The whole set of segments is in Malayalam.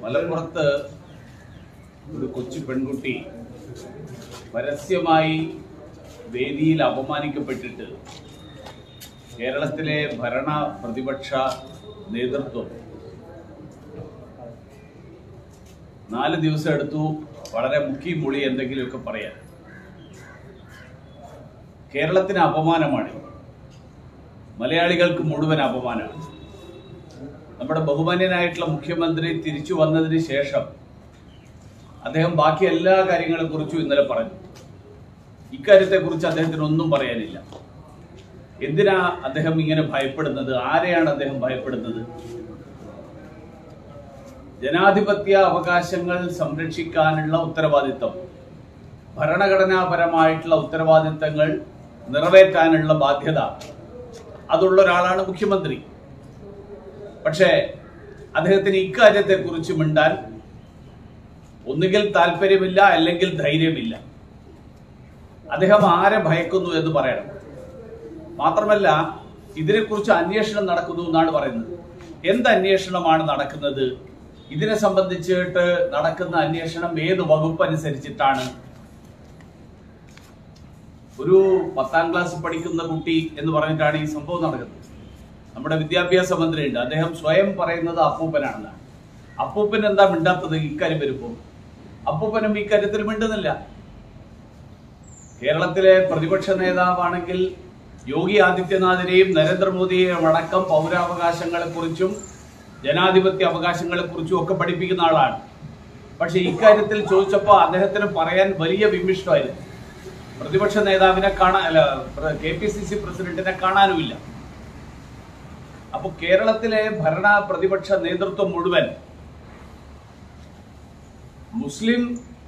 മലപ്പുറത്ത് ഒരു കൊച്ചു പെൺകുട്ടി പരസ്യമായി വേദിയിൽ അപമാനിക്കപ്പെട്ടിട്ട് കേരളത്തിലെ ഭരണ പ്രതിപക്ഷ നേതൃത്വം നാല് ദിവസം എടുത്തു വളരെ മുക്കി മുളി എന്തെങ്കിലുമൊക്കെ പറയാൻ കേരളത്തിന് അപമാനമാണ് മലയാളികൾക്ക് മുഴുവൻ അപമാനമാണ് നമ്മുടെ ബഹുമാന്യനായിട്ടുള്ള മുഖ്യമന്ത്രി തിരിച്ചു വന്നതിന് ശേഷം അദ്ദേഹം ബാക്കി എല്ലാ കാര്യങ്ങളെ കുറിച്ചും ഇന്നലെ പറഞ്ഞു ഇക്കാര്യത്തെ കുറിച്ച് അദ്ദേഹത്തിന് ഒന്നും പറയാനില്ല എന്തിനാ അദ്ദേഹം ഇങ്ങനെ ഭയപ്പെടുന്നത് ആരെയാണ് അദ്ദേഹം ഭയപ്പെടുന്നത് ജനാധിപത്യ അവകാശങ്ങൾ സംരക്ഷിക്കാനുള്ള ഉത്തരവാദിത്തം ഭരണഘടനാപരമായിട്ടുള്ള ഉത്തരവാദിത്തങ്ങൾ നിറവേറ്റാനുള്ള ബാധ്യത അതുള്ള ഒരാളാണ് മുഖ്യമന്ത്രി പക്ഷേ അദ്ദേഹത്തിന് ഇക്കാര്യത്തെ കുറിച്ച് മിണ്ടാൻ ഒന്നുകിൽ താല്പര്യമില്ല അല്ലെങ്കിൽ ധൈര്യമില്ല അദ്ദേഹം ആരെ ഭയക്കുന്നു എന്ന് പറയണം മാത്രമല്ല ഇതിനെക്കുറിച്ച് അന്വേഷണം നടക്കുന്നു എന്നാണ് പറയുന്നത് എന്ത് അന്വേഷണമാണ് നടക്കുന്നത് ഇതിനെ സംബന്ധിച്ചിട്ട് നടക്കുന്ന അന്വേഷണം ഏത് വകുപ്പ് അനുസരിച്ചിട്ടാണ് ഒരു പത്താം ക്ലാസ് പഠിക്കുന്ന കുട്ടി എന്ന് പറഞ്ഞിട്ടാണ് ഈ സംഭവം നടക്കുന്നത് നമ്മുടെ വിദ്യാഭ്യാസ മന്ത്രിയുണ്ട് അദ്ദേഹം സ്വയം പറയുന്നത് അപ്പൂപ്പനാണെന്നാണ് അപ്പൂപ്പൻ എന്താ മിണ്ടാത്തത് ഇക്കാര്യം വരുമ്പോൾ അപ്പൂപ്പനും ഇക്കാര്യത്തിൽ മിണ്ടുന്നില്ല കേരളത്തിലെ പ്രതിപക്ഷ നേതാവാണെങ്കിൽ യോഗി ആദിത്യനാഥിനെയും നരേന്ദ്രമോദിയെയും അടക്കം പൗരാവകാശങ്ങളെ കുറിച്ചും ജനാധിപത്യ അവകാശങ്ങളെ കുറിച്ചും ഒക്കെ പഠിപ്പിക്കുന്ന ആളാണ് പക്ഷെ ഇക്കാര്യത്തിൽ ചോദിച്ചപ്പോൾ അദ്ദേഹത്തിന് പറയാൻ വലിയ വിമിഷ്ടമായിരുന്നു പ്രതിപക്ഷ നേതാവിനെ കാണാൻ അല്ല കെ പി സി സി പ്രസിഡന്റിനെ കാണാനുമില്ല അപ്പൊ കേരളത്തിലെ ഭരണ പ്രതിപക്ഷ നേതൃത്വം മുഴുവൻ മുസ്ലിം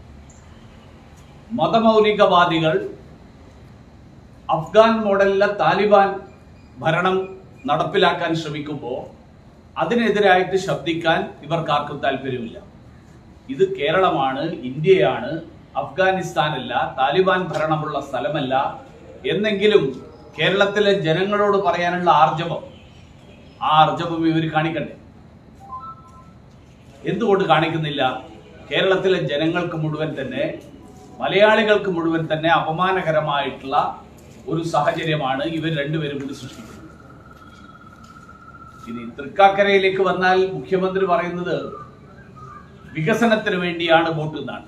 മതമൗലികവാദികൾ അഫ്ഗാൻ മോഡലിലെ താലിബാൻ ഭരണം നടപ്പിലാക്കാൻ ശ്രമിക്കുമ്പോൾ അതിനെതിരായിട്ട് ശബ്ദിക്കാൻ ഇവർക്കാർക്കും താല്പര്യമില്ല ഇത് കേരളമാണ് ഇന്ത്യയാണ് അഫ്ഗാനിസ്ഥാനല്ല താലിബാൻ ഭരണമുള്ള സ്ഥലമല്ല എന്നെങ്കിലും കേരളത്തിലെ ജനങ്ങളോട് പറയാനുള്ള ആർജവം ആ ആർജവം ഇവർ കാണിക്കണ്ടേ എന്തുകൊണ്ട് കാണിക്കുന്നില്ല കേരളത്തിലെ ജനങ്ങൾക്ക് മുഴുവൻ തന്നെ മലയാളികൾക്ക് മുഴുവൻ തന്നെ അപമാനകരമായിട്ടുള്ള ഒരു സാഹചര്യമാണ് ഇവർ രണ്ടുപേരും കൂടി സൃഷ്ടിക്കുന്നത് ഇനി തൃക്കാക്കരയിലേക്ക് വന്നാൽ മുഖ്യമന്ത്രി പറയുന്നത് വികസനത്തിന് വേണ്ടിയാണ് വോട്ട് എന്നാണ്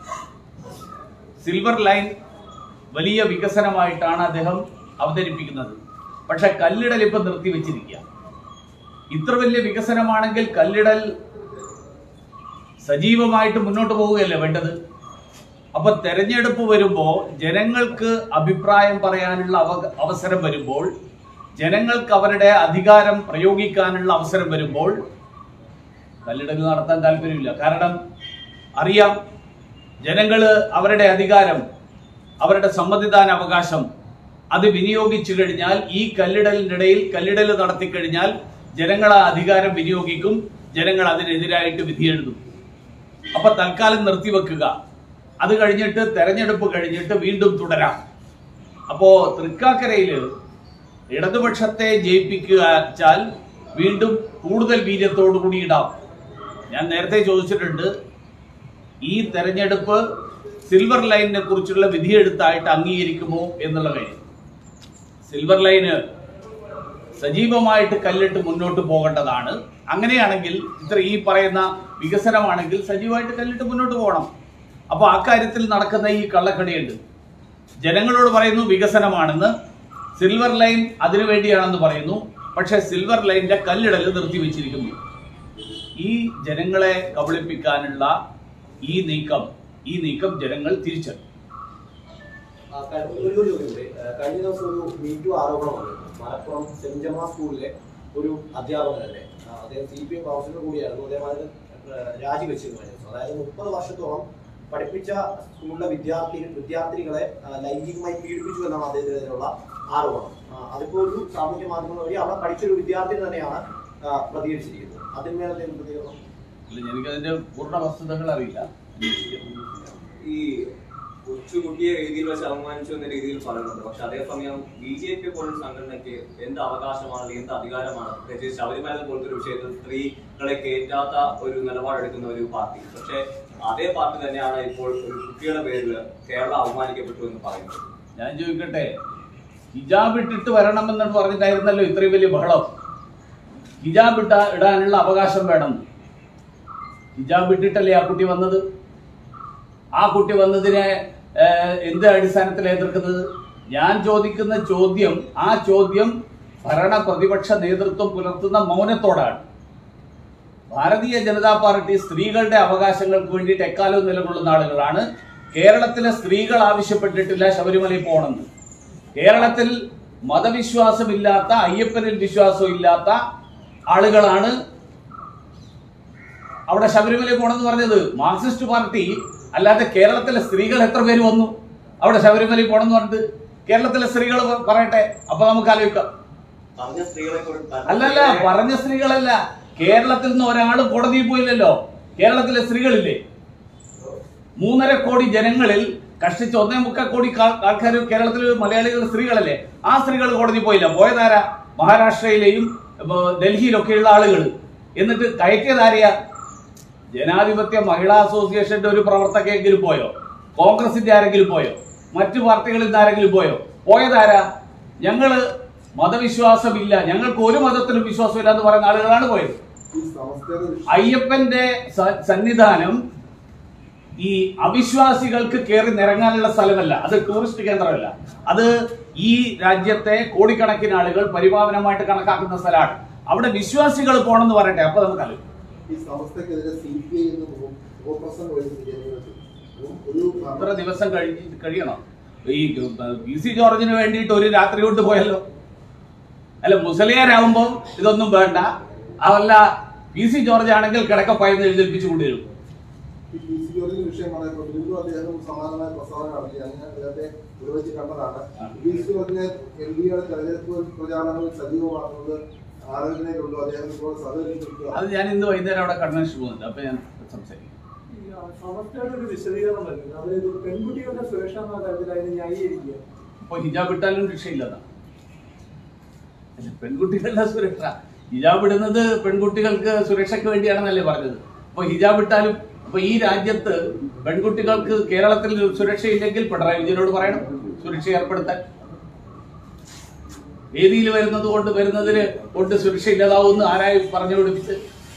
സിൽവർ ലൈൻ വലിയ വികസനമായിട്ടാണ് അദ്ദേഹം അവതരിപ്പിക്കുന്നത് പക്ഷെ കല്ലിടൽ ഇപ്പൊ നിർത്തിവെച്ചിരിക്കുക ഇത്ര വലിയ വികസനമാണെങ്കിൽ കല്ലിടൽ സജീവമായിട്ട് മുന്നോട്ട് പോവുകയല്ലേ വേണ്ടത് അപ്പൊ തെരഞ്ഞെടുപ്പ് വരുമ്പോൾ ജനങ്ങൾക്ക് അഭിപ്രായം പറയാനുള്ള അവ- അവസരം വരുമ്പോൾ ജനങ്ങൾക്ക് അവരുടെ അധികാരം പ്രയോഗിക്കാനുള്ള അവസരം വരുമ്പോൾ കല്ലിടൽ നടത്താൻ താല്പര്യമില്ല കാരണം അറിയാം ജനങ്ങള് അവരുടെ അധികാരം അവരുടെ സമ്മതിദാന അവകാശം അത് വിനിയോഗിച്ചു കഴിഞ്ഞാൽ ഈ കല്ലിടലിനിടയിൽ കല്ലിടൽ നടത്തി കഴിഞ്ഞാൽ ജനങ്ങൾ ആ അധികാരം വിനിയോഗിക്കും ജനങ്ങൾ അതിനെതിരായിട്ട് വിധിയെഴുതും അപ്പൊ തൽക്കാലം നിർത്തിവെക്കുക അത് കഴിഞ്ഞിട്ട് തെരഞ്ഞെടുപ്പ് കഴിഞ്ഞിട്ട് വീണ്ടും തുടരാം അപ്പോ തൃക്കാക്കരയില് ഇടതുപക്ഷത്തെ ജയിപ്പിക്കുക വെച്ചാൽ വീണ്ടും കൂടുതൽ വീര്യത്തോടു കൂടി ഇടാം ഞാൻ നേരത്തെ ചോദിച്ചിട്ടുണ്ട് ഈ തെരഞ്ഞെടുപ്പ് സിൽവർ ലൈനിനെ കുറിച്ചുള്ള വിധിയെഴുത്തായിട്ട് അംഗീകരിക്കുമോ എന്നുള്ള കാര്യം സിൽവർ ലൈന് സജീവമായിട്ട് കല്ലിട്ട് മുന്നോട്ട് പോകേണ്ടതാണ് അങ്ങനെയാണെങ്കിൽ ഇത്ര ഈ പറയുന്ന വികസനമാണെങ്കിൽ സജീവമായിട്ട് കല്ലിട്ട് മുന്നോട്ട് പോകണം അപ്പൊ ആ കാര്യത്തിൽ നടക്കുന്ന ഈ കള്ളക്കടിയുണ്ട് ജനങ്ങളോട് പറയുന്നു വികസനമാണെന്ന് സിൽവർ ലൈൻ അതിനു വേണ്ടിയാണെന്ന് പറയുന്നു പക്ഷെ സിൽവർ ലൈനിന്റെ കല്ലിടൽ നിർത്തിവെച്ചിരിക്കുന്നു ഈ ജനങ്ങളെ കബളിപ്പിക്കാനുള്ള ഈ നീക്കം ഈ നീക്കം ജനങ്ങൾ തിരിച്ചറിയും ആ, ക- ഒരു ഒരു ചോദ്യമുണ്ട്. ആ, കഴിഞ്ഞ ദിവസം ഒരു മീറ്റു ആരോപണം വന്നിരുന്നു മലപ്പുറം സെന്റ് ജമാ സ്കൂളിലെ ഒരു അധ്യാപകനല്ലേ ആ, അദ്ദേഹം സി പി എം കൗൺസിലർ കൂടിയായിരുന്നു അദ്ദേഹം അതിന് രാജിവെച്ചിരുന്നു കഴിഞ്ഞ ദിവസം അതായത് മുപ്പത് വർഷത്തോളം പഠിപ്പിച്ച സ്കൂളിലെ വിദ്യാർത്ഥി വിദ്യാർത്ഥികളെ ആ, ലൈംഗികമായി പീഡിപ്പിച്ചു എന്നാണ് അദ്ദേഹത്തിനെതിരെയുള്ള ആരോപണം ആ, അതിപ്പോ ഒരു സാമൂഹ്യ മാധ്യമങ്ങൾ വഴി അവിടെ പഠിച്ചൊരു വിദ്യാർത്ഥി തന്നെയാണ് ആ, പ്രതികരിച്ചിരിക്കുന്നത് അതിന്മേൽ അദ്ദേഹം പ്രതികരണം അല്ല എനിക്കതിന്റെ പൂർണ്ണ വസ്തുതകൾ അറിയില്ല ഈ കൊച്ചുകുട്ടിയെ രീതിയിൽ വെച്ച് അവമാനിച്ചു എന്ന രീതിയിൽ പറയുന്നുണ്ട് പക്ഷെ അതേസമയം ബി ജെ പി പോലുള്ള സംഘടനയ്ക്ക് എന്ത് അവകാശമാണ് എന്ത് അധികാരമാണ് പ്രത്യേകിച്ച് ശബരിമല പോലത്തെ ഒരു വിഷയത്തിൽ സ്ത്രീകളെ കയറ്റാത്ത ഒരു നിലപാടെടുക്കുന്ന ഒരു പാർട്ടി പക്ഷെ അതേ പാർട്ടി തന്നെയാണ് ഇപ്പോൾ ഒരു കുട്ടിയുടെ പേരിൽ കേരളം അവമാനിക്കപ്പെട്ടു എന്ന് പറയുന്നത് ഞാൻ ചോദിക്കട്ടെ ഹിജാബ് ഇട്ടിട്ട് വരണമെന്ന് പറഞ്ഞിട്ടായിരുന്നല്ലോ ഇത്രയും വലിയ ബഹളം ഹിജാബ് ഇട്ട ഇടാനുള്ള അവകാശം വേണം ഹിജാബ് ഇട്ടിട്ടല്ലേ ആ കുട്ടി വന്നത് ആ കുട്ടി വന്നതിനെ ഏഹ്, എന്ത് അടിസ്ഥാനത്തിൽ എതിർക്കുന്നത് ഞാൻ ചോദിക്കുന്ന ചോദ്യം ആ ചോദ്യം ഭരണ പ്രതിപക്ഷ നേതൃത്വം പുലർത്തുന്ന മൗനത്തോടാണ് ഭാരതീയ ജനതാ പാർട്ടി സ്ത്രീകളുടെ അവകാശങ്ങൾക്ക് വേണ്ടിയിട്ട് എക്കാലവും നിലകൊള്ളുന്ന ആളുകളാണ് കേരളത്തിലെ സ്ത്രീകൾ ആവശ്യപ്പെട്ടിട്ടില്ല ശബരിമലയിൽ പോകണമെന്ന് കേരളത്തിൽ മതവിശ്വാസമില്ലാത്ത അയ്യപ്പനിൽ വിശ്വാസമില്ലാത്ത ആളുകളാണ് അവിടെ ശബരിമലയിൽ പോകണമെന്ന് പറഞ്ഞത് മാർക്സിസ്റ്റ് പാർട്ടി അല്ലാതെ കേരളത്തിലെ സ്ത്രീകൾ എത്ര പേര് വന്നു അവിടെ ശബരിമലയിൽ പോകണമെന്ന് പറഞ്ഞിട്ട് കേരളത്തിലെ സ്ത്രീകൾ പറയട്ടെ അപ്പൊ നമുക്ക് ആലോചിക്കാം പറഞ്ഞ സ്ത്രീകളെ കൊണ്ട് അല്ലല്ല പറഞ്ഞ സ്ത്രീകളല്ല കേരളത്തിൽ നിന്ന് ഒരാൾ കോടതിയിൽ പോയില്ലല്ലോ കേരളത്തിലെ സ്ത്രീകളില്ലേ മൂന്നര കോടി ജനങ്ങളിൽ കഷ്ടിച്ച് ഒന്നേ മുക്കാൽ കോടി ആൾക്കാർ കേരളത്തിൽ മലയാളികൾ സ്ത്രീകളല്ലേ ആ സ്ത്രീകൾ കോടതി പോയില്ല പോയതാര മഹാരാഷ്ട്രയിലെയും ഇപ്പൊ ഡൽഹിയിലൊക്കെയുള്ള ആളുകൾ എന്നിട്ട് കയറ്റിയതാരെയാ ജനാധിപത്യ മഹിളാ അസോസിയേഷന്റെ ഒരു പ്രവർത്തകയെങ്കിലും പോയോ കോൺഗ്രസിന്റെ ആരെങ്കിലും പോയോ മറ്റു പാർട്ടികളിൽ നിന്ന് ആരെങ്കിലും പോയോ പോയതാരാ ഞങ്ങള് മതവിശ്വാസമില്ല ഞങ്ങൾക്ക് ഒരു മതത്തിലും വിശ്വാസമില്ല എന്ന് പറയുന്ന ആളുകളാണ് പോയത് ഈ സമസ്തയുടെ വിഷയം അയ്യപ്പന്റെ സ- സന്നിധാനം ഈ അവിശ്വാസികൾക്ക് കയറി നിറങ്ങാനുള്ള സ്ഥലമല്ല അത് ടൂറിസ്റ്റ് കേന്ദ്രമല്ല അത് ഈ രാജ്യത്തെ കോടിക്കണക്കിന് ആളുകൾ പരിപാവനമായിട്ട് കണക്കാക്കുന്ന സ്ഥലമാണ് അവിടെ വിശ്വാസികൾ പോകണമെന്ന് പറയട്ടെ അപ്പൊ നമുക്ക് ആലോചിക്കാം. ഈ സമസ്തക്കെതിരെ സി പി ഐ എന്ന് ഉപപ്രസംഗം എഴുതി ജനങ്ങൾക്ക് ഒരു എത്ര ദിവസം കഴിഞ്ഞ് കഴിയണം ഈ പി സി ജോർജിന് വേണ്ടിയിട്ട് ഒരു രാത്രി കൊണ്ട് പോയല്ലോ അല്ല മുസലിയാരാകുമ്പോൾ ഇതൊന്നും വേണ്ട അതല്ല പി സി ജോർജ് ആണെങ്കിൽ കിടക്കപ്പായെന്ന് എഴുന്നേൽപ്പിച്ചു കൊണ്ടുവരും ഈ പി സി ജോർജിന്റെ വിഷയം പറഞ്ഞപ്പോൾ വീണ്ടും അദ്ദേഹം സമാനമായ പ്രസ്താവന നടത്തി അങ്ങനെ അദ്ദേഹത്തെ നിർവഹിച്ച് കണ്ടതാണ് പി സി ജോർജിനെ എൽ ഡിയുടെ തെരഞ്ഞെടുപ്പ് പ്രചാരണങ്ങളിൽ സജീവമാക്കുന്നത് ആലോചനയിലുണ്ടോ അദ്ദേഹം ഇപ്പോൾ സഹകരിച്ചിരിക്കുക അത് ഞാൻ ഇന്ന് വൈകുന്നേരം അവിടെ കൺവെൻഷൻ പോകുന്നുണ്ട് അപ്പൊ ഞാൻ സംസാരിക്കും ഈ സമസ്തയുടെ ഒരു വിശദീകരണം വരുന്നത് അതായത് പെൺകുട്ടികളുടെ സുരക്ഷ എന്ന കാര്യത്തിൽ അതിനെ ന്യായീകരിക്കുക അപ്പൊ ഹിജാബ് ഇട്ടാലും രക്ഷയില്ലതാണ് അല്ല, പെൺകുട്ടികളുടെ സുരക്ഷ ഹിജാബ് ഇടുന്നത് പെൺകുട്ടികൾക്ക് സുരക്ഷയ്ക്ക് വേണ്ടിയാണെന്നല്ലേ പറഞ്ഞത് അപ്പൊ ഹിജാബ് ഇട്ടാലും അപ്പൊ ഈ രാജ്യത്ത് പെൺകുട്ടികൾക്ക് കേരളത്തിൽ സുരക്ഷയില്ലെങ്കിൽ പിണറായി വിജയനോട് പറയണം സുരക്ഷ ഏർപ്പെടുത്താൻ വേദിയിൽ വരുന്നത് കൊണ്ട് വരുന്നതിന് കൊണ്ട് സുരക്ഷ ഇല്ലാതാവുമെന്ന് ആരായി പറഞ്ഞു പിടിപ്പിച്ച്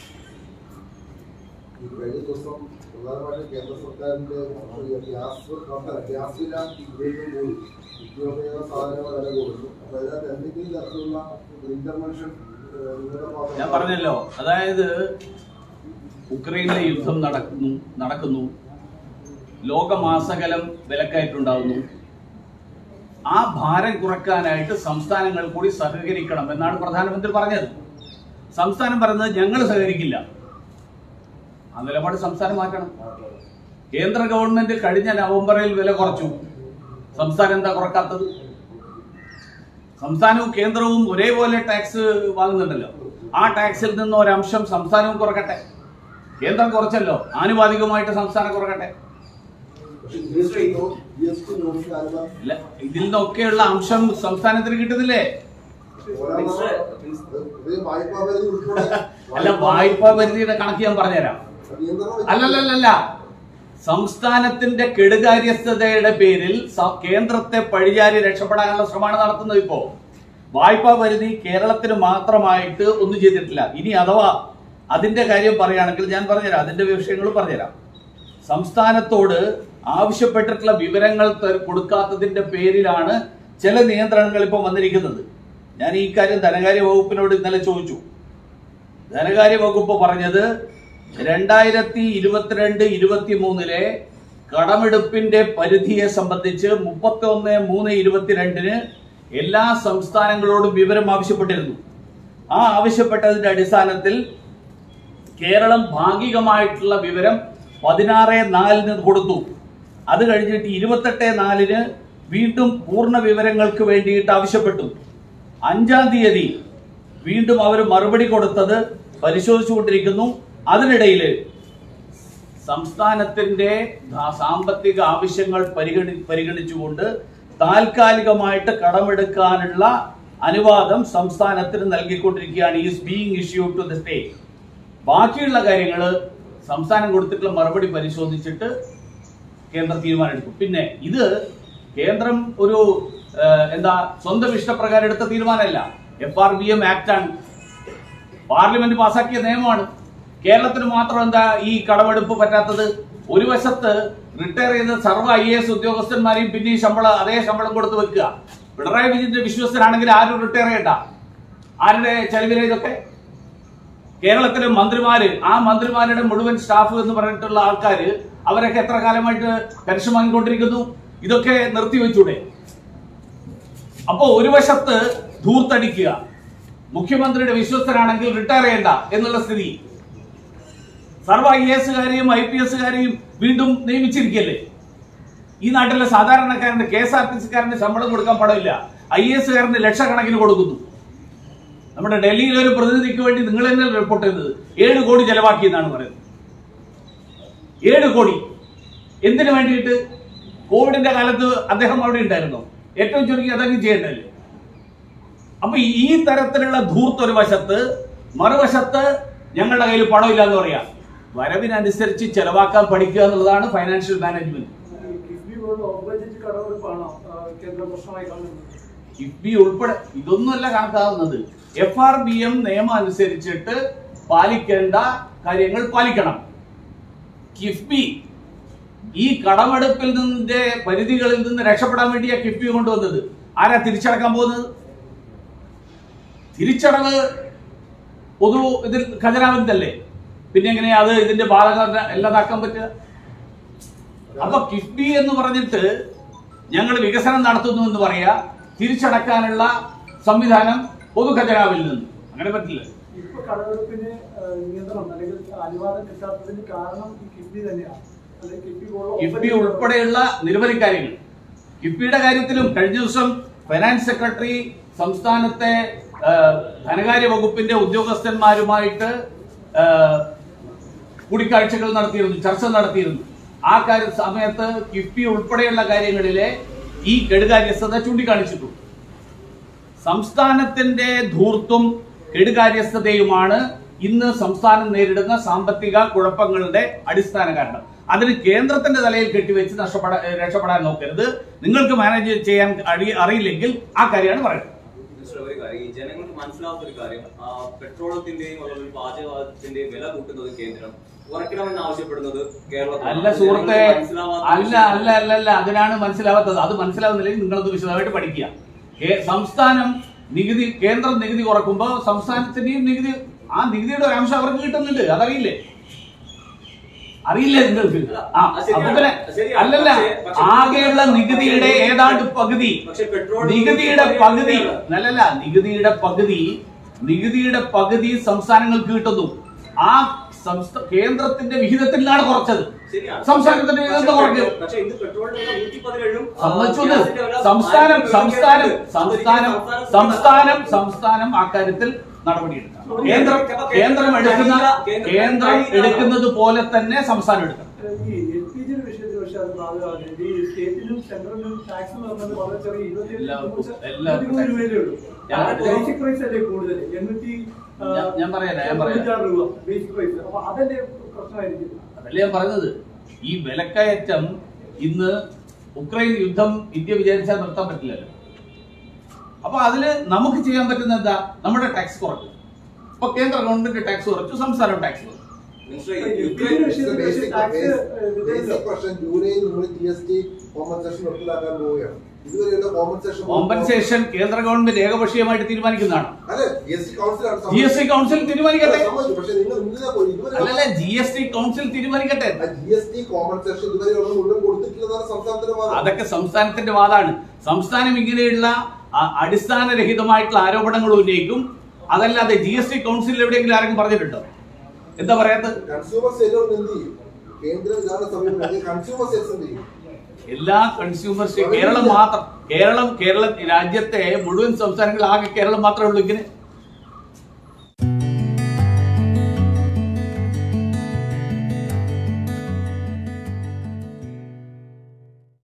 ഈ കഴിഞ്ഞ ദിവസം പ്രധാനമായിട്ടും കേന്ദ്ര സർക്കാരിന്റെ ഒരു ഗ്യാസ് കമ്പനി ഗ്യാസ് വില വീണ്ടും കൂടി നിത്യോപയോഗ സാധനങ്ങൾ വില കൂടുന്നു അപ്പൊ അതിനകത്ത് എന്തെങ്കിലും തരത്തിലുള്ള ഇന്റർവെൻഷൻ ഞാൻ പറഞ്ഞല്ലോ അതായത് ഉക്രൈനിലെ യുദ്ധം നടക്കുന്നു നടക്കുന്നു ലോകമാസകലം വിലക്കയറ്റുണ്ടാവുന്നു ആ ഭാരം കുറക്കാനായിട്ട് സംസ്ഥാനങ്ങൾ കൂടി സഹകരിക്കണം എന്നാണ് പ്രധാനമന്ത്രി പറഞ്ഞത് സംസ്ഥാനം പറയുന്നത് ഞങ്ങൾ സഹകരിക്കില്ല ആ നിലപാട് സംസ്ഥാനം മാറ്റണം കേന്ദ്ര ഗവൺമെന്റ് കഴിഞ്ഞ നവംബറിൽ വില കുറച്ചു സംസ്ഥാനം എന്താ കുറക്കാത്തത് സംസ്ഥാനവും കേന്ദ്രവും ഒരേപോലെ ടാക്സ് വാങ്ങുന്നുണ്ടല്ലോ ആ ടാക്സിൽ നിന്ന് ഒരംശം സംസ്ഥാനവും കുറക്കട്ടെ കേന്ദ്രം കുറച്ചല്ലോ ആനുപാതികമായിട്ട് സംസ്ഥാനം കുറക്കട്ടെ G S T G S T നോക്കിയാൽ ഇല്ല ഇതിൽ നിന്നൊക്കെയുള്ള അംശം സംസ്ഥാനത്തിന് കിട്ടുന്നില്ലേ വായ്പാ പരിധി ഉൾപ്പെടെ അല്ല വായ്പാ പരിധിയുടെ കണക്ക് ഞാൻ പറഞ്ഞുതരാം നിയന്ത്രണം അല്ലല്ലല്ല സംസ്ഥാനത്തിന്റെ കെടുകാര്യസ്ഥതയുടെ പേരിൽ സ- കേന്ദ്രത്തെ പഴിചാരി രക്ഷപ്പെടാനുള്ള ശ്രമമാണ് നടത്തുന്നത് ഇപ്പോ വായ്പാ പരിധി കേരളത്തിന് മാത്രമായിട്ട് ഒന്നും ചെയ്തിട്ടില്ല ഇനി അഥവാ അതിന്റെ കാര്യം പറയുകയാണെങ്കിൽ ഞാൻ പറഞ്ഞുതരാം അതിന്റെ വിഷയങ്ങൾ പറഞ്ഞുതരാം സംസ്ഥാനത്തോട് ആവശ്യപ്പെട്ടിട്ടുള്ള വിവരങ്ങൾ ത- കൊടുക്കാത്തതിന്റെ പേരിലാണ് ചില നിയന്ത്രണങ്ങൾ ഇപ്പൊ വന്നിരിക്കുന്നത് ഞാൻ ഈ കാര്യം ധനകാര്യ വകുപ്പിനോട് ഇന്നലെ ചോദിച്ചു ധനകാര്യ വകുപ്പ് പറഞ്ഞത് രണ്ടായിരത്തി ഇരുപത്തിരണ്ട് ഇരുപത്തി മൂന്നിലെ കടമെടുപ്പിന്റെ പരിധിയെ സംബന്ധിച്ച് മുപ്പത്തി ഒന്ന് മൂന്ന് ഇരുപത്തിരണ്ടിന് എല്ലാ സംസ്ഥാനങ്ങളോടും വിവരം ആവശ്യപ്പെട്ടിരുന്നു ആ ആവശ്യപ്പെട്ടതിന്റെ അടിസ്ഥാനത്തിൽ കേരളം ഭാഗികമായിട്ടുള്ള വിവരം പതിനാറ് നാലിന് കൊടുത്തു അത് കഴിഞ്ഞിട്ട് ഇരുപത്തെട്ട് നാലിന് വീണ്ടും പൂർണ്ണ വിവരങ്ങൾക്ക് വേണ്ടിയിട്ട് ആവശ്യപ്പെട്ടു അഞ്ചാം തീയതി വീണ്ടും അവർ മറുപടി കൊടുത്തത് പരിശോധിച്ചുകൊണ്ടിരിക്കുന്നു അതിനിടയിൽ സംസ്ഥാനത്തിന്റെ ആ സാമ്പത്തിക ആവശ്യങ്ങൾ പരിഗണി പരിഗണിച്ചുകൊണ്ട് താൽക്കാലികമായിട്ട് കടമെടുക്കാനുള്ള അനുവാദം സംസ്ഥാനത്തിന് നൽകിക്കൊണ്ടിരിക്കുകയാണ് is being issue to the state ബാക്കിയുള്ള കാര്യങ്ങൾ സംസ്ഥാനം കൊടുത്തിട്ടുള്ള മറുപടി പരിശോധിച്ചിട്ട് കേന്ദ്രം തീരുമാനമെടുക്കും പിന്നെ ഇത് കേന്ദ്രം ഒരു ആ, എന്താ സ്വന്തം ഇഷ്ടപ്രകാരം എടുത്ത തീരുമാനമല്ല F R B M act ആണ് പാർലമെന്റ് പാസാക്കിയ നിയമമാണ് കേരളത്തിന് മാത്രം എന്താ ഈ കടമെടുപ്പ് പറ്റാത്തത് ഒരു വശത്ത് റിട്ടയർ ചെയ്ത സർവ്വ ഐ എസ് ഉദ്യോഗസ്ഥന്മാരെയും പിന്നെയും ശമ്പളം അതേ ശമ്പളം കൊടുത്ത് വെക്കുക പിണറായി വിജയന്റെ വിശ്വസ്തനാണെങ്കിൽ ആരും റിട്ടയർ ചെയ്യണ്ട ആരുടെ ചെലവിലെ ഇതൊക്കെ കേരളത്തിലെ മന്ത്രിമാര് ആ മന്ത്രിമാരുടെ മുഴുവൻ സ്റ്റാഫ് എന്ന് പറഞ്ഞിട്ടുള്ള ആൾക്കാര് അവരൊക്കെ എത്ര കാലമായിട്ട് പെൻഷൻ വാങ്ങിക്കൊണ്ടിരിക്കുന്നു ഇതൊക്കെ നിർത്തിവെച്ചൂടെ അപ്പോ ഒരു വശത്ത് ധൂർത്തടിക്കുക മുഖ്യമന്ത്രിയുടെ വിശ്വസ്തനാണെങ്കിൽ റിട്ടയർ ചെയ്യണ്ട എന്നുള്ള സ്ഥിതി സർവ്വ ഐ എസുകാരെയും ഐ പി എസുകാരെയും വീണ്ടും നിയമിച്ചിരിക്കല്ലേ ഈ നാട്ടിലെ സാധാരണക്കാരന്റെ കെ എസ് ആർ ടി സിക്കാരന്റെ ശമ്പളം കൊടുക്കാൻ പാടില്ല ഐ എസുകാരന് ലക്ഷക്കണക്കിന് കൊടുക്കുന്നു നമ്മുടെ ഡൽഹിയിലെ ഒരു പ്രതിനിധിക്ക് വേണ്ടി നിങ്ങൾ തന്നെ റിപ്പോർട്ട് ചെയ്തത് ഏഴ് കോടി ചെലവാക്കി എന്നാണ് പറയുന്നത് ഏഴ് കോടി എന്തിനു വേണ്ടിയിട്ട് കോവിഡിന്റെ കാലത്ത് അദ്ദേഹം അവിടെ ഉണ്ടായിരുന്നു ഏറ്റവും ചുരുങ്ങി അതൊക്കെ ചെയ്യേണ്ടല്ലേ അപ്പൊ ഈ തരത്തിലുള്ള ധൂർത്ത് ഒരു വശത്ത് മറുവശത്ത് ഞങ്ങളുടെ കയ്യിൽ പണമില്ല എന്ന് പറയാം വരവിനനുസരിച്ച് ചെലവാക്കാൻ പഠിക്കുക എന്നുള്ളതാണ് ഫൈനാൻഷ്യൽ മാനേജ്മെന്റ് ഈ കിഫ്ബി പോലുള്ള ഓഫ് ബഡ്ജറ്റ് കടമെടുപ്പാണോ ആ, കേന്ദ്രം പ്രശ്നമായി കാണുന്നത് കിഫ്ബി ഉൾപ്പെടെ ഇതൊന്നുമല്ല കണക്കാവുന്നത് എഫ് ആർ ബി എം നിയമം അനുസരിച്ചിട്ട് പാലിക്കേണ്ട കാര്യങ്ങൾ പാലിക്കണം കിഫ്ബി ഈ കടമെടുപ്പിൽ നിന്നിന്റെ പരിധികളിൽ നിന്ന് രക്ഷപ്പെടാൻ വേണ്ടിയാ കിഫ്ബി കൊണ്ടുവന്നത് ആരാ തിരിച്ചടക്കാൻ പോകുന്നത് തിരിച്ചടവ് പൊതു ഇതിൽ ഖജനാവിന്തല്ലേ പിന്നെ എങ്ങനെയാ അത് ഇതിന്റെ ബാധക എല്ലാതാക്കാൻ പറ്റുക അപ്പൊ കിഫ്ബി എന്ന് പറഞ്ഞിട്ട് ഞങ്ങൾ വികസനം നടത്തുന്നു എന്ന് പറയാ തിരിച്ചടക്കാനുള്ള സംവിധാനം പൊതു ഖജനാവിൽ നിന്ന് അങ്ങനെ പറ്റില്ല ഇപ്പൊ കടമെടുപ്പിന് ആ, നിയന്ത്രണം അല്ലെങ്കിൽ അനുവാദം കിട്ടാത്തതിന് കാരണം ഈ കിഫ്ബി തന്നെയാണ് അല്ലെങ്കിൽ കിഫ്ബി പോലുള്ള off കിഫ്ബി budget ഉൾപ്പെടെയുള്ള നിരവധി കാര്യങ്ങൾ കിഫ്ബിയുടെ കാര്യത്തിലും കഴിഞ്ഞ ദിവസം ഫൈനാൻസ് സെക്രട്ടറി സംസ്ഥാനത്തെ ആ, ധനകാര്യ വകുപ്പിന്റെ ഉദ്യോഗസ്ഥന്മാരുമായിട്ട് ആ, കൂടിക്കാഴ്ചകൾ നടത്തിയിരുന്നു ചർച്ച നടത്തിയിരുന്നു ആ കാര്യ സമയത്ത് കിഫ്ബി ഉൾപ്പെടെയുള്ള കാര്യങ്ങളിലെ ഈ കെടുകാര്യസ്ഥത ചൂണ്ടിക്കാണിച്ചിട്ടുണ്ട് സംസ്ഥാനത്തിന്റെ ധൂർത്തും കെടുകാര്യസ്ഥതയുമാണ് ഇന്ന് സംസ്ഥാനം നേരിടുന്ന സാമ്പത്തിക കുഴപ്പങ്ങളുടെ അടിസ്ഥാന കാരണം അതിന് കേന്ദ്രത്തിന്റെ തലയിൽ കെട്ടിവെച്ച് നഷ്ടപ്പെടാൻ രക്ഷപ്പെടാൻ നോക്കരുത് നിങ്ങൾക്ക് മാനേജ് ചെയ്യാൻ അടി- അറിയില്ലെങ്കിൽ ആ കാര്യമാണ് പറയുന്നത് മിസ്റ്റർ ഒരു കാര്യം ഈ ജനങ്ങൾക്ക് മനസ്സിലാവാത്ത ഒരു കാര്യം ആ, പെട്രോളത്തിന്റെയും അതുപോലെ പാചകത്തിന്റെയും വില കൂട്ടുന്നത് കേന്ദ്രം കുറയ്ക്കണമെന്ന് ആവശ്യപ്പെടുന്നത് കേരളത്തിൽ അല്ല സുഹൃത്തെ അല്ല അല്ല അല്ല അല്ല അതിനാണ് മനസ്സിലാവാത്തത് അത് മനസ്സിലാവുന്നില്ലെങ്കിൽ നിങ്ങളത് വിശദമായിട്ട് പഠിക്കുക കേ- സംസ്ഥാനം നികുതി കേന്ദ്രം നികുതി കുറക്കുമ്പോൾ സംസ്ഥാനത്തിന്റെയും നികുതി ആ നികുതിയുടെ ഒരു അംശം അവർക്ക് കിട്ടുന്നുണ്ട് അതറിയില്ലേ അറിയില്ലേ നിങ്ങൾക്ക് ആ അപ്പൊ പിന്നെ അല്ലല്ല ആകെയുള്ള നികുതിയുടെ ഏതാണ്ട് പകുതി പക്ഷെ പെട്രോൾ നികുതിയുടെ പകുതി അല്ലല്ല നികുതിയുടെ പകുതി നികുതിയുടെ പകുതി സംസ്ഥാനങ്ങൾക്ക് കിട്ടുന്നു ആ സംസ്ഥാന കേന്ദ്രത്തിന്റെ വിഹിതത്തിലാണ് കുറച്ചത് ശരിയാണ്. സംസ്ഥാനത്തിന്റെ വിഹിതത്തിൽ പക്ഷെ കുറയ്ക്കും പെട്രോൾ- പക്ഷെ ഇന്ന് പെട്രോളിന്റെ വില 117 ഉം, ആ, സമ്മതിച്ചത് ഗ്യാസിന്റെ വില സംസ്ഥാനം ആയിരത്തി സംസ്ഥാനം ഇരുപത്തിരണ്ട്. സംസ്ഥാനം അതൊരിക്കലും സംസ്ഥാനം സംസ്ഥാനം അക്കാര്യത്തിൽ നടപടിയെടുക്കണം കേന്ദ്രം കേന്ദ്രം എടുക്കുന്ന കേന്ദ്രം എടുക്കുന്നത് പോലെ തന്നെ സംസ്ഥാനം എടുക്കണം ഈ എൽ പി ജിയുടെ വിഷയത്തിൽ പക്ഷേ അത് ബാധകമാണ് ഈ സ്റ്റേറ്റിനും സെൻട്രലിനും ടാക്സ് എന്ന് പറഞ്ഞത് വളരെ ചെറിയ ഇരുപത്തി എല്ലാവർക്കും- എല്ലാവർക്കും ഇരുപത്തിമൂന്ന് രൂപയല്ലേ ഉള്ളൂ ഞങ്ങൾക്ക് ബേസിക് പ്രൈസ് അല്ലേ കൂടുതൽ എണ്ണൂറ്റി ആ, ഞാൻ- ഞാൻ പറയാം, ഞാൻ പറയാം. തൊണ്ണൂറ്റാറ് രൂപ ബേസിക് പ്രൈസ് അപ്പൊ അതല്ലേ പ്രശ്നമായിരിക്കും അതല്ലേ ഞാൻ പറയുന്നത് ഈ വിലക്കയറ്റം ഇന്ന് ഉക്രൈൻ യുദ്ധം ഇന്ത്യ വിചാരിച്ചാൽ നിർത്താൻ പറ്റില്ലല്ലോ അപ്പൊ അതില് നമുക്ക് ചെയ്യാൻ പറ്റുന്ന എന്താ നമ്മുടെ ടാക്സ് കുറയ്ക്കും ഇപ്പൊ കേന്ദ്ര ഗവൺമെന്റ് ടാക്സ് കുറച്ചു സംസ്ഥാനം ടാക്സ് കുറച്ചു മിസ്റ്റർ, ഈ യുക്രൈൻ യുക്രൈൻ വിഷയത്തിൽ പക്ഷേ ബേസിക് ടാക്സ് ബേസിക് പ്രശ്നം ജൂലൈയിൽ നിങ്ങൾ ജി എസ് ടി കോമ്പൻസേഷൻ നിർത്തലാക്കാൻ പോവുകയാണ് ഇതുവരെയുള്ള കോമ്പൻസേഷൻ കോമ്പൻസേഷൻ കേന്ദ്ര ഗവൺമെന്റ് ഏകപക്ഷീയമായിട്ട് തീരുമാനിക്കുന്നതാണ് അല്ലെ ജി എസ് ടി കൗൺസിലാണ് ജി എസ് ടി കൗൺസിൽ തീരുമാനിക്കട്ടെ സമ്മതിച്ചു പക്ഷെ നിങ്ങൾ ഇന്നലെ പോയി ഇതുവരെ അല്ലല്ല ജി എസ് ടി കൗൺസിൽ തീരുമാനിക്കട്ടെ ജി എസ് ടി കോമ്പൻസേഷൻ ഇതുവരെ ഒന്നും മുഴുവൻ കൊടുത്തിട്ടില്ലെന്നാണ് സംസ്ഥാനത്തിന്റെ വാദം അതൊക്കെ സംസ്ഥാനത്തിന്റെ വാദമാണ് സംസ്ഥാനം ഇങ്ങനെയുള്ള അ- അടിസ്ഥാനരഹിതമായിട്ടുള്ള ആരോപണങ്ങൾ ഉന്നയിക്കും അതല്ലാതെ ജി എസ് ടി കൗൺസിലിൽ എവിടെയെങ്കിലും ആരെങ്കിലും പറഞ്ഞിട്ടുണ്ടോ എന്താ പറയാത്തത് കൺസ്യൂമർ സെയിലുകൾ എന്ത് ചെയ്യും കേന്ദ്രം ഇതാണ് സമീപനം കൺസ്യൂമർ സെയിൽസ് എന്ത് ചെയ്യും എല്ലാ കൺസ്യൂമേഴ്സും കേരളം മാത്രം കേരളം കേരള രാജ്യത്തെ മുഴുവൻ സംസ്ഥാനങ്ങളിൽ ആകെ കേരളം മാത്രമേ ഉള്ളൂ ഇങ്ങനെ